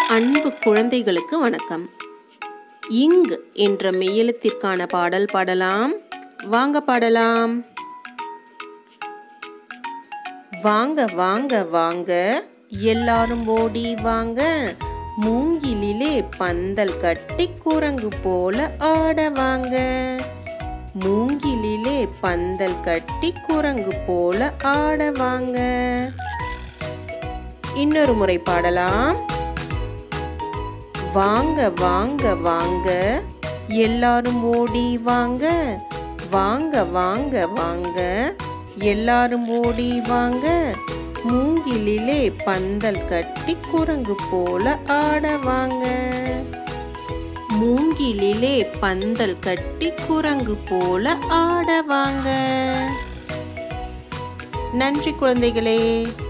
அன்பு குழந்தைகளுக்கு வணக்கம் இங் என்ற மெய்யெழுத்திற்கான பாடல் பாடலாம் வாங்க பாடலாம் வாங்க வாங்க வாங்க எல்லாரும் ஓடி வாங்க மூங்கிலிலே பந்தல் கட்டி குரங்கு போல ஆட வாங்க மூங்கிலிலே பந்தல் கட்டி குரங்கு போல ஆட வாங்க இன்னொரு முறை பாடலாம் வாங்க வாங்க வாங்க எல்லாரும் ஓடி வாங்க வாங்க வாங்க வாங்க எல்லாரும் ஓடி வாங்க மூங்கிலிலே பந்தல் கட்டி குரங்கு போல ஆட வாங்க மூங்கிலிலே பந்தல் கட்டி குரங்கு போல ஆட வாங்க நன்றி குழந்தைகளே